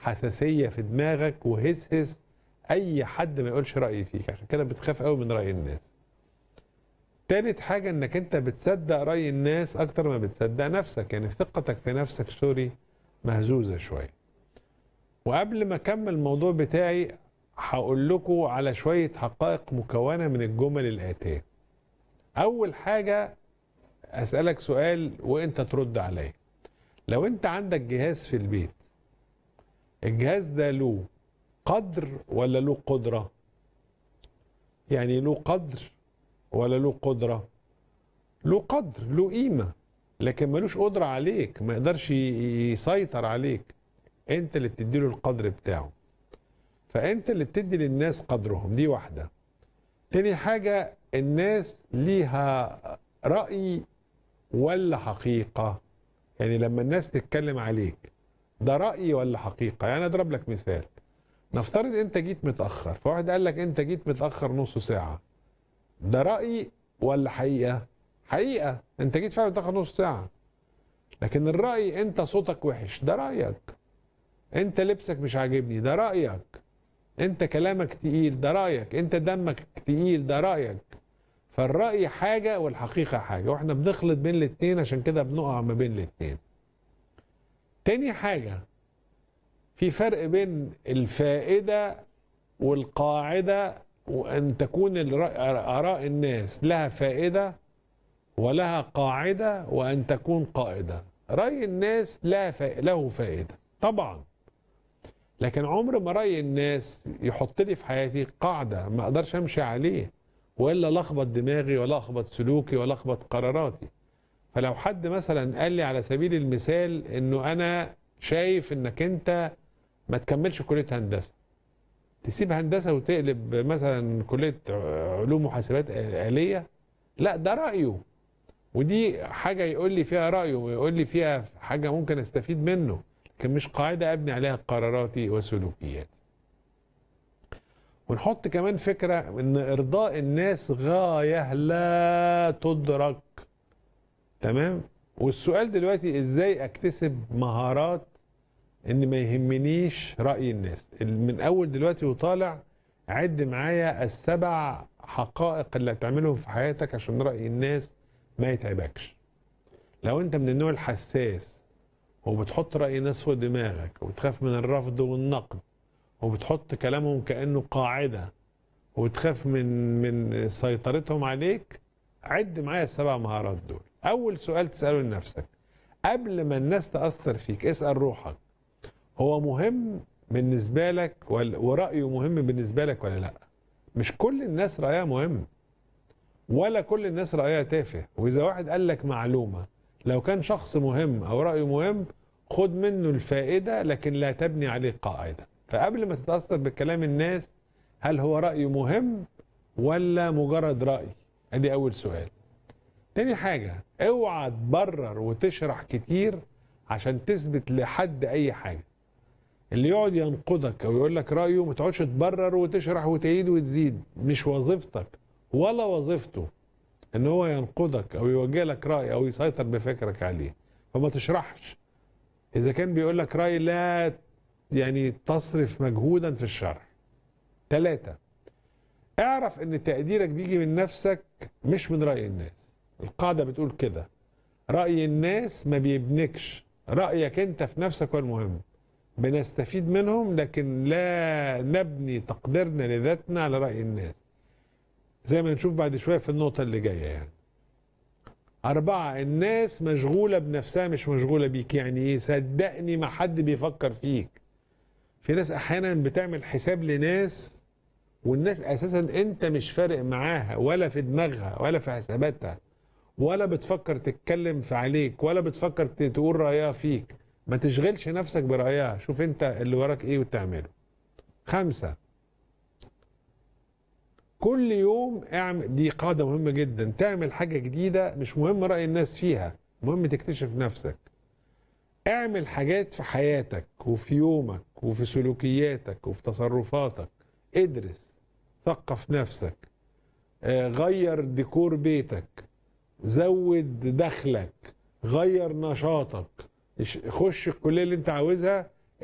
حساسيه في دماغك وهسهس اي حد ما يقولش راي فيك عشان كده بتخاف قوي من راي الناس تالت حاجه انك انت بتصدق راي الناس اكتر ما بتصدق نفسك يعني ثقتك في نفسك سوري مهزوزه شويه وقبل ما اكمل الموضوع بتاعي هقول لكم على شويه حقائق مكونه من الجمل الاتيه اول حاجه اسالك سؤال وانت ترد عليا لو انت عندك جهاز في البيت الجهاز ده له قدر ولا له قدره يعني له قدر ولا له قدره له قدر له قيمه لكن ملوش قدره عليك ما يقدرش ي- يسيطر عليك انت اللي بتديله القدر بتاعه فانت اللي بتدي للناس قدرهم دي واحده تاني حاجه الناس ليها راي ولا حقيقه يعني لما الناس تتكلم عليك ده راي ولا حقيقه يعني اضرب لك مثال نفترض انت جيت متاخر فواحد قال لك انت جيت متاخر نص ساعه ده راي ولا حقيقه حقيقه انت جيت فعلا متاخر نص ساعه لكن الراي انت صوتك وحش ده رايك انت لبسك مش عاجبني ده رايك انت كلامك تقيل ده رايك انت دمك تقيل ده رايك فالراي حاجه والحقيقه حاجه واحنا بنخلط بين الاتنين عشان كده بنقع ما بين الاتنين تاني حاجه في فرق بين الفائده والقاعده وان تكون الرأ- اراء الناس لها فائده ولها قاعده وان تكون قائده راي الناس لا فا... له فائده طبعا لكن عمر ما راي الناس يحط لي في حياتي قاعده ما اقدرش امشي عليه والا لخبط دماغي ولا اخبط سلوكي ولا اخبط قراراتي فلو حد مثلا قال لي على سبيل المثال انه انا شايف انك انت ما تكملش كليه هندسه تسيب هندسه وتقلب مثلا كليه علوم وحاسبات آليه لا ده رايه ودي حاجه يقول لي فيها رايه ويقول لي فيها حاجه ممكن استفيد منه لكن مش قاعده ابني عليها قراراتي وسلوكياتي ونحط كمان فكره ان ارضاء الناس غايه لا تدرك تمام والسؤال دلوقتي ازاي اكتسب مهارات ان ما يهمنيش راي الناس من اول دلوقتي وطالع عد معايا السبع حقائق اللي هتعملهم في حياتك عشان راي الناس ما يتعبكش لو انت من النوع الحساس وبتحط راي الناس فوق دماغك وبتخاف من الرفض والنقد وبتحط كلامهم كانه قاعده وبتخاف من من سيطرتهم عليك عد معايا السبع مهارات دول اول سؤال تساله لنفسك قبل ما الناس تاثر فيك اسال روحك هو مهم بالنسبه لك ولا- ورايه مهم بالنسبه لك ولا لا مش كل الناس رايها مهم ولا كل الناس رايها تافه واذا واحد قال لك معلومه لو كان شخص مهم او رايه مهم خد منه الفائده لكن لا تبني عليه قاعده فقبل ما تتاثر بكلام الناس هل هو رايه مهم ولا مجرد راي ادي اول سؤال تاني حاجه اوعى تبرر وتشرح كتير عشان تثبت لحد اي حاجه اللي يقعد ينقدك او يقول لك رايه ما تقعدش تبرر وتشرح وتعيد وتزيد مش وظيفتك ولا وظيفته ان هو ينقدك او يوجه لك راي او يسيطر بفكرك عليه فما تشرحش اذا كان بيقول لك راي لا يعني تصرف مجهودا في الشرح ثلاثة اعرف ان تقديرك بيجي من نفسك مش من رأي الناس القاعدة بتقول كده رأي الناس ما بيبنكش رأيك انت في نفسك هو المهم بنستفيد منهم لكن لا نبني تقديرنا لذاتنا على رأي الناس زي ما نشوف بعد شوية في النقطة اللي جاية يعني أربعة الناس مشغولة بنفسها مش مشغولة بيك يعني إيه صدقني ما حد بيفكر فيك في ناس أحيانا بتعمل حساب لناس والناس أساسا أنت مش فارق معاها ولا في دماغها ولا في حساباتها ولا بتفكر تتكلم في عليك ولا بتفكر ت- تقول رأيها فيك ما تشغلش نفسك برأيها شوف أنت اللي وراك إيه وتعمله خمسة كل يوم اعمل دي قاعدة مهمة جدا تعمل حاجة جديدة مش مهم رأي الناس فيها مهم تكتشف نفسك اعمل حاجات في حياتك وفي يومك وفي سلوكياتك وفي تصرفاتك ادرس ثقف نفسك آه، غير ديكور بيتك زود دخلك غير نشاطك اش- خش الكلية اللي انت عاوزها